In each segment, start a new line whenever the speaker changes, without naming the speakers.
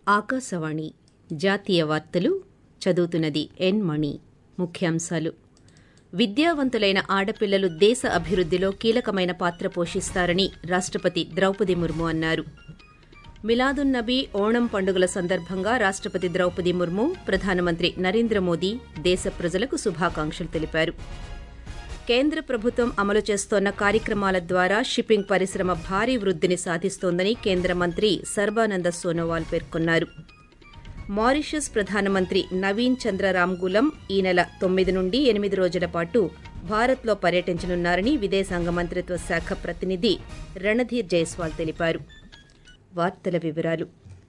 ఆకాశవాణి జాతీయ వార్తలు చదువుతున్నది ఎన్ మణి ముఖ్యాంశాలు విద్యావంతులైన ఆడపిల్లలు దేశ అభివృద్దిలో కీలకమైన పాత్ర పోషిస్తారని రాష్టపతి ద్రౌపది ముర్ము అన్నారు మిలాదున్ నబీ ఓణం పండుగల సందర్భంగా రాష్టపతి ద్రౌపది ముర్ము ప్రధానమంత్రి నరేంద్ర మోదీ దేశ ప్రజలకు శుభాకాంక్షలు తెలిపారు కేంద్ర ప్రభుత్వం అమలు చేస్తోన్న కార్యక్రమాల ద్వారా షిప్పింగ్ పరిశ్రమ భారీ వృద్దిని సాధిస్తోందని కేంద్ర మంత్రి సర్బానంద సోనోవాల్ పేర్కొన్నారు మారిషస్ ప్రధానమంత్రి నవీన్ చంద్ర రామ్గులం ఈ నెల తొమ్మిది నుండి ఎనిమిది రోజుల పాటు భారత్లో పర్యటించనున్నారని విదేశాంగ మంత్రిత్వ శాఖ ప్రతినిధి రణధీర్ జైస్వాల్ తెలిపారు వార్తల వివరాలు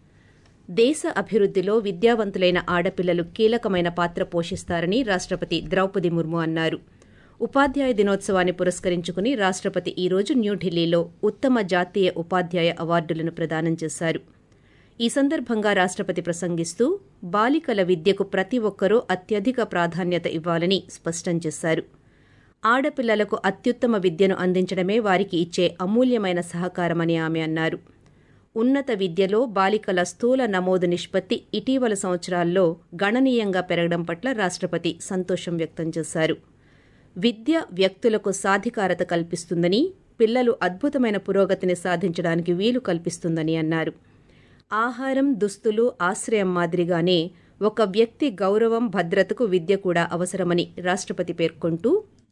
దేశ అభివృద్దిలో విద్యావంతులైన ఆడపిల్లలు కీలకమైన పాత్ర పోషిస్తారని రాష్టపతి ద్రౌపది ముర్ము అన్నారు ఉపాధ్యాయ దినోత్సవాన్ని పురస్కరించుకుని రాష్టపతి ఈ రోజు న్యూఢిల్లీలో ఉత్తమ జాతీయ ఉపాధ్యాయ అవార్డులను ప్రదానం చేశారు ఈ సందర్భంగా రాష్టపతి ప్రసంగిస్తూ బాలికల విద్యకు ప్రతి ఒక్కరూ అత్యధిక ప్రాధాన్యత ఇవ్వాలని స్పష్టం చేశారు ఆడపిల్లలకు అత్యుత్తమ విద్యను అందించడమే వారికి ఇచ్చే అమూల్యమైన సహకారమని ఆమె అన్నారు ఉన్నత విద్యలో బాలికల స్థూల నమోదు నిష్పత్తి ఇటీవల సంవత్సరాల్లో గణనీయంగా పెరగడం పట్ల రాష్టపతి సంతోషం వ్యక్తం చేశారు విద్య వ్యక్తులకు సాధికారత కల్పిస్తుందని పిల్లలు అద్భుతమైన పురోగతిని సాధించడానికి వీలు కల్పిస్తుందని అన్నారు ఆహారం దుస్తులు ఆశ్రయం మాదిరిగానే ఒక వ్యక్తి గౌరవం భద్రతకు విద్య కూడా అవసరమని రాష్టపతి పేర్కొంటూ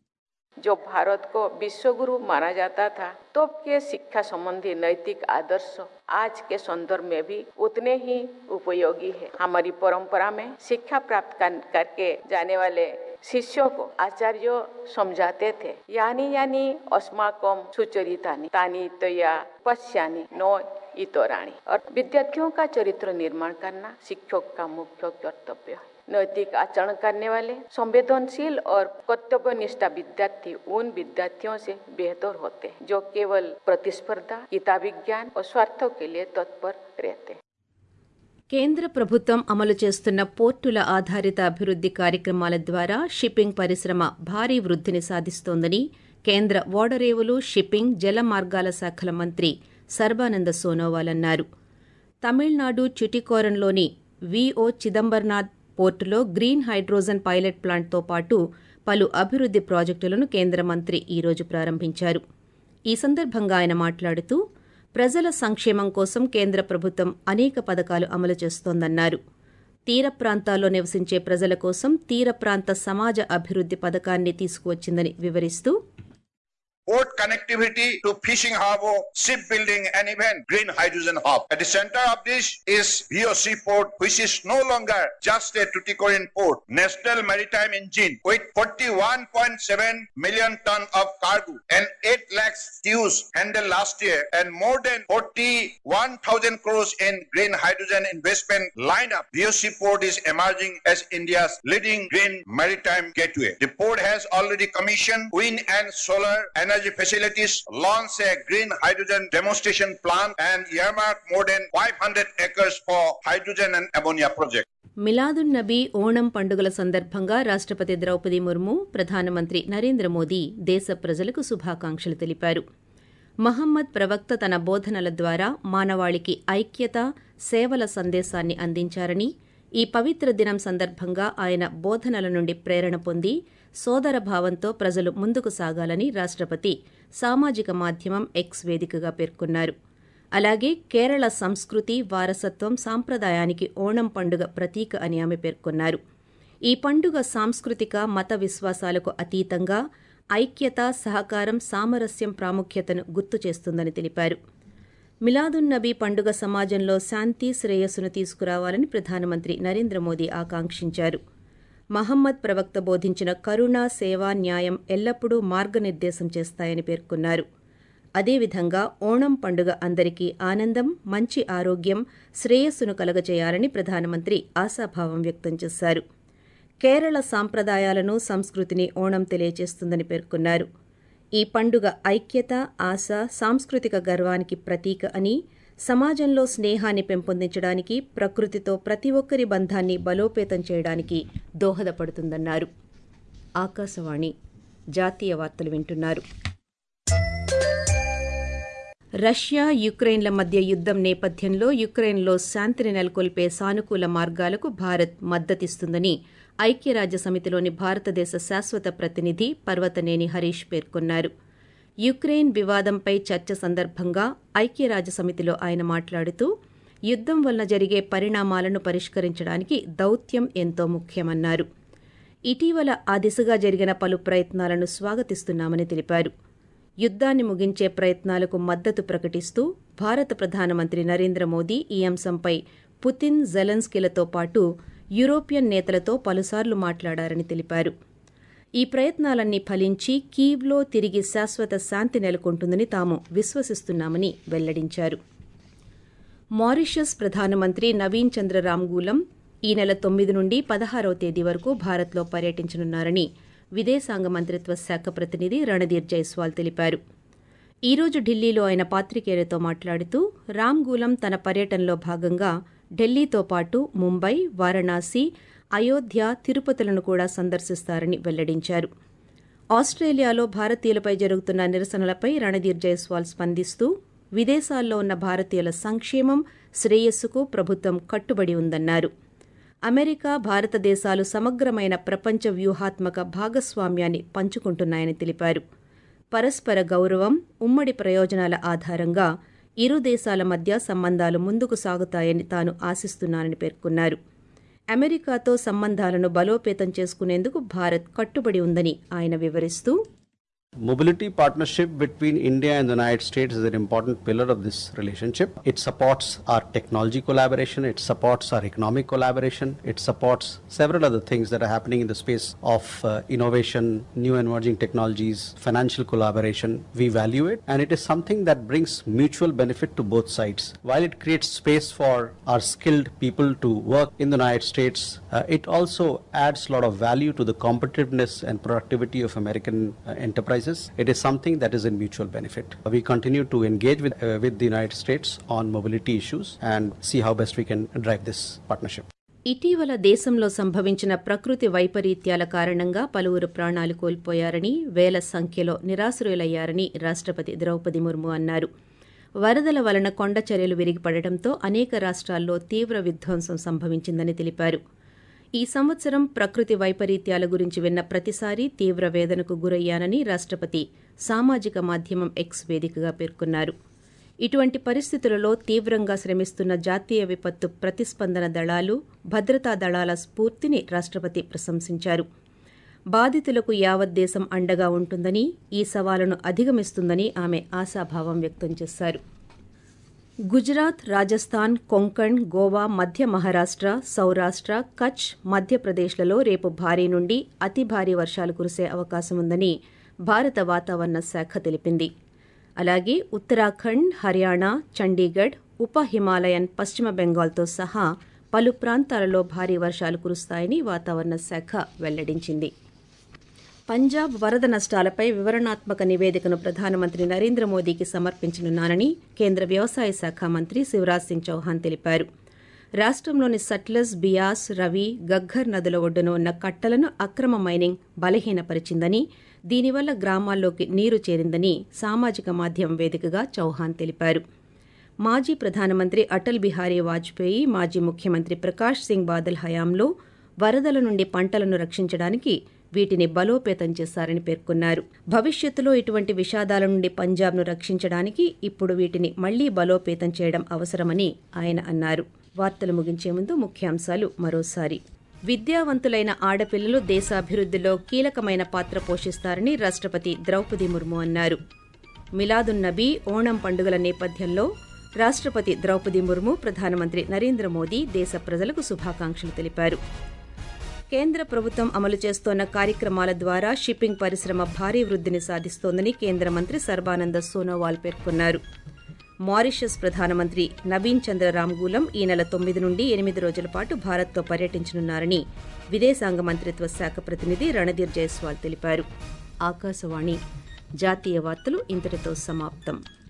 जो भारत को विश्वगुरु माना जाता था तो के शिक्षा संबंधी नैतिक आदर्श आज के संदर्भ में भी उतने ही उपयोगी है हमारी परंपरा में शिक्षा प्राप्त कर, करके जाने वाले शिष्यों को आचार्य समझाते थे यानी यानी अस्माकम सुचरितानी तानी तया पश्यानी नो इतोराणी और विद्यार्थियों का चरित्र निर्माण करना शिक्षक का मुख्य कर्तव्य है नैतिक आचरण करने वाले संवेदनशील और कर्तव्यनिष्ठा विद्यार्थी उन विद्यार्थियों से बेहतर होते हैं जो केवल प्रतिस्पर्धा किताबी ज्ञान और स्वार्थों के लिए तत्पर रहते हैं
కేంద్ర ప్రభుత్వం అమలు చేస్తున్న పోర్టుల ఆధారిత అభివృద్ది కార్యక్రమాల ద్వారా షిప్పింగ్ పరిశ్రమ భారీ వృద్దిని సాధిస్తోందని కేంద్ర ఓడరేవులు షిప్పింగ్ జల మార్గాల శాఖల మంత్రి సర్బానంద సోనోవాల్ అన్నారు తమిళనాడు చుటికోరంలోని విఓ చిదంబర్నాథ్ పోర్టులో గ్రీన్ హైడ్రోజన్ పైలట్ ప్లాంట్తో పాటు పలు అభివృద్ది ప్రాజెక్టులను కేంద్ర మంత్రి ఈ రోజు ప్రారంభించారు ఈ సందర్భంగా ఆయన మాట్లాడుతూ ప్రజల సంక్షేమం కోసం కేంద్ర ప్రభుత్వం అనేక పథకాలు అమలు చేస్తోందన్నారు తీర ప్రాంతాల్లో నివసించే ప్రజల కోసం తీర ప్రాంత సమాజ అభివృద్ది పథకాన్ని తీసుకువచ్చిందని వివరిస్తూ
port connectivity to fishing harbor, shipbuilding, and even green hydrogen hub. At the center of this is VOC port, which is no longer just a Tuticorin port. National Maritime Engine with 41.7 million ton of cargo and 8 lakhs TEUs handled last year and more than 41,000 crores in green hydrogen investment lineup. VOC port is emerging as India's leading green maritime gateway. The port has already commissioned wind and solar energy facilities, launched a green hydrogen demonstration plant, and earmarked more than 500 acres for hydrogen and ammonia project.
Milad-un Nabi Onam పండుగల సందర్భంగా రాష్టపతి ద్రౌపది ముర్ము ప్రధానమంత్రి నరేంద్ర మోదీ దేశ ప్రజలకు శుభాకాంక్షలు తెలిపారు మహమ్మద్ ప్రవక్త తన బోధనల ద్వారా మానవాళికి ఐక్యత సేవల సందేశాన్ని అందించారని ఈ పవిత్ర దినం సందర్భంగా ఆయన బోధనల నుండి ప్రేరణ పొంది సోదర భావంతో ప్రజలు ముందుకు సాగాలని రాష్టపతి సామాజిక మాధ్యమం ఎక్స్ వేదికగా పేర్కొన్నారు అలాగే కేరళ సంస్కృతి వారసత్వం సాంప్రదాయానికి ఓణం పండుగ ప్రతీక అని ఆమె పేర్కొన్నారు ఈ పండుగ సాంస్కృతిక మత విశ్వాసాలకు అతీతంగా ఐక్యత సహకారం సామరస్యం ప్రాముఖ్యతను గుర్తు చేస్తుందని తెలిపారు మిలాదున్ నబీ పండుగ సమాజంలో శాంతి శ్రేయస్సును తీసుకురావాలని ప్రధానమంత్రి నరేంద్ర మోదీ ఆకాంక్షించారు మహమ్మద్ ప్రవక్త బోధించిన కరుణ సేవ న్యాయం ఎల్లప్పుడూ మార్గనిర్దేశం చేస్తాయని పేర్కొన్నారు అదేవిధంగా ఓణం పండుగ అందరికీ ఆనందం మంచి ఆరోగ్యం శ్రేయస్సును కలగజేయాలని ప్రధానమంత్రి ఆశాభావం వ్యక్తం చేశారు కేరళ సాంప్రదాయాలను సంస్కృతిని ఓణం తెలియజేస్తుందని పేర్కొన్నారు ఈ పండుగ ఐక్యత ఆశ సాంస్కృతిక గర్వానికి ప్రతీక అని సమాజంలో స్నేహాన్ని పెంపొందించడానికి ప్రకృతితో ప్రతి ఒక్కరి బంధాన్ని బలోపేతం చేయడానికి దోహదపడుతుందన్నారు ఆకాశవాణి జాతీయ వార్తలు వింటున్నారు రష్యా యుక్రెయిన్ల మధ్య యుద్దం నేపథ్యంలో యుక్రెయిన్లో శాంతిని నెలకొల్పే సానుకూల మార్గాలకు భారత్ మద్దతిస్తుందని ఐక్యరాజ్య సమితిలోని భారతదేశ శాశ్వత ప్రతినిధి పర్వతనేని హరీష్ పేర్కొన్నారు యుక్రెయిన్ వివాదంపై చర్చ సందర్భంగా ఐక్యరాజ్య సమితిలో ఆయన మాట్లాడుతూ యుద్దం వలన జరిగే పరిణామాలను పరిష్కరించడానికి దౌత్యం ఎంతో ముఖ్యమన్నారు ఇటీవల ఆ దిశగా జరిగిన పలు ప్రయత్నాలను స్వాగతిస్తున్నామని తెలిపారు యుద్దాన్ని ముగించే ప్రయత్నాలకు మద్దతు ప్రకటిస్తూ భారత ప్రధానమంత్రి నరేంద్ర మోదీ ఈ అంశంపై పుతిన్ జెలెన్స్కీలతో పాటు యూరోపియన్ నేతలతో పలుసార్లు మాట్లాడారని తెలిపారు ఈ ప్రయత్నాలన్నీ ఫలించి కీవ్లో తిరిగి శాశ్వత శాంతి నెలకొంటుందని తాము విశ్వసిస్తున్నామని వెల్లడించారు మారిషస్ ప్రధానమంత్రి నవీన్ చంద్ర రామ్గూలం ఈ నెల తొమ్మిది నుండి పదహారవ తేదీ వరకు భారత్లో పర్యటించనున్నారని విదేశాంగ మంత్రిత్వ శాఖ ప్రతినిధి రణధీర్ జైస్వాల్ తెలిపారు ఈ రోజు ఢిల్లీలో ఆయన పాత్రికేయులతో మాట్లాడుతూ రామ్గూలం తన పర్యటనలో భాగంగా ఢిల్లీతో పాటు ముంబై వారణాసి అయోధ్య తిరుపతులను కూడా సందర్శిస్తారని వెల్లడించారు ఆస్ట్రేలియాలో భారతీయులపై జరుగుతున్న నిరసనలపై రణధీర్ జైస్వాల్ స్పందిస్తూ విదేశాల్లో ఉన్న భారతీయుల సంక్షేమం శ్రేయస్సుకు ప్రభుత్వం కట్టుబడి ఉందన్నారు అమెరికా భారతదేశాలు సమగ్రమైన ప్రపంచ వ్యూహాత్మక భాగస్వామ్యాన్ని పంచుకుంటున్నాయని తెలిపారు పరస్పర గౌరవం ఉమ్మడి ప్రయోజనాల ఆధారంగా ఇరు దేశాల మధ్య సంబంధాలు ముందుకు సాగుతాయని తాను ఆశిస్తున్నానని పేర్కొన్నారు అమెరికాతో సంబంధాలను బలోపేతం చేసుకునేందుకు భారత్ కట్టుబడి ఉందని ఆయన వివరిస్తూ
Mobility partnership between India and the United States is an important pillar of this relationship. It supports our technology collaboration, it supports our economic collaboration, it supports several other things that are happening in the space of uh, innovation, new emerging technologies, financial collaboration. We value it and it is something that brings mutual benefit to both sides. While it creates space for our skilled people to work in the United States, uh, it also adds a lot of value to the competitiveness and productivity of American uh, enterprises. It is something that is in mutual benefit. We continue to engage with, uh, with the United States on mobility issues and see how best we can drive this partnership.
ఇటీవల దేశంలో సంభవించిన ప్రకృతి వైపరీత్యాల కారణంగా పలువురు ప్రాణాలు కోల్పోయారని వేల సంఖ్యలో నిరాశ్రయులయ్యారని రాష్టపతి ద్రౌపది ముర్ము అన్నారు వరదల వలన కొండ చర్యలు విరిగిపడటంతో అనేక రాష్ట్రాల్లో తీవ్ర విధ్వంసం సంభవించిందని తెలిపారు ఈ సంవత్సరం ప్రకృతి వైపరీత్యాల గురించి విన్న ప్రతిసారి తీవ్ర వేదనకు గురయ్యానని రాష్టపతి సామాజిక మాధ్యమం ఎక్స్ వేదికగా పేర్కొన్నారు ఇటువంటి పరిస్థితులలో తీవ్రంగా శ్రమిస్తున్న జాతీయ విపత్తు ప్రతిస్పందన దళాలు భద్రతా దళాల స్ఫూర్తిని రాష్టపతి ప్రశంసించారు బాధితులకు యావత్ దేశం అండగా ఉంటుందని ఈ సవాలును అధిగమిస్తుందని ఆమె ఆశాభావం వ్యక్తం చేశారు గుజరాత్ రాజస్థాన్ కొంకణ్ గోవా మధ్య మహారాష్ట్ర సౌరాష్ట్ర కచ్ మధ్యప్రదేశ్లలో రేపు భారీ నుండి అతి భారీ వర్షాలు కురిసే అవకాశం ఉందని భారత వాతావరణ శాఖ తెలిపింది అలాగే ఉత్తరాఖండ్ హర్యానా చండీగఢ్ ఉప హిమాలయన్ పశ్చిమ బెంగాల్తో సహా పలు ప్రాంతాలలో భారీ వర్షాలు కురుస్తాయని వాతావరణ శాఖ వెల్లడించింది పంజాబ్ వరద నష్టాలపై వివరణాత్మక నివేదికను ప్రధానమంత్రి నరేంద్ర మోదీకి సమర్పించనున్నానని కేంద్ర వ్యవసాయ శాఖ మంత్రి శివరాజ్ సింగ్ చౌహాన్ తెలిపారు రాష్టంలోని సట్లెస్ బియాస్ రవి గగ్గర్ నదుల ఒడ్డున ఉన్న కట్టలను అక్రమ మైనింగ్ బలహీనపరిచిందని దీనివల్ల గ్రామాల్లోకి నీరు చేరిందని సామాజిక మాధ్యమం వేదికగా చౌహాన్ తెలిపారు మాజీ ప్రధానమంత్రి అటల్ బిహారీ వాజ్పేయి మాజీ ముఖ్యమంత్రి ప్రకాష్ సింగ్ బాదల్ హయాంలో వరదల నుండి పంటలను రక్షించడానికి వీటిని బలోపేతం చేశారని పేర్కొన్నారు భవిష్యత్తులో ఇటువంటి విషాదాల నుండి పంజాబ్ను రక్షించడానికి ఇప్పుడు వీటిని మళ్లీ బలోపేతం చేయడం అవసరమని ఆయన అన్నారు వార్తలు ముగించే ముందు ముఖ్యాంశాలు మరోసారి విద్యావంతులైన ఆడపిల్లలు దేశాభివృద్ధిలో కీలకమైన పాత్ర పోషిస్తారని రాష్టపతి ద్రౌపది ముర్ము అన్నారు మిలాదున్ నబీ ఓణం పండుగల నేపథ్యంలో రాష్టపతి ద్రౌపది ముర్ము ప్రధానమంత్రి నరేంద్ర మోదీ దేశ ప్రజలకు శుభాకాంక్షలు తెలిపారు కేంద్ర ప్రభుత్వం అమలు చేస్తోన్న కార్యక్రమాల ద్వారా షిప్పింగ్ పరిశ్రమ భారీ వృద్ధిని సాధిస్తోందని కేంద్ర మంత్రి సర్బానంద సోనోవాల్ పేర్కొన్నారు మారిషస్ ప్రధానమంత్రి నవీన్ చంద్ర రామ్గూలం ఈ నెల తొమ్మిది నుండి ఎనిమిది రోజుల పాటు భారత్తో పర్యటించనున్నారని విదేశాంగ మంత్రిత్వ శాఖ ప్రతినిధి రణధీర్ జైస్వాల్ తెలిపారు ఆకాశవాణి జాతీయ వార్తలు ఇంతటితో సమాప్తం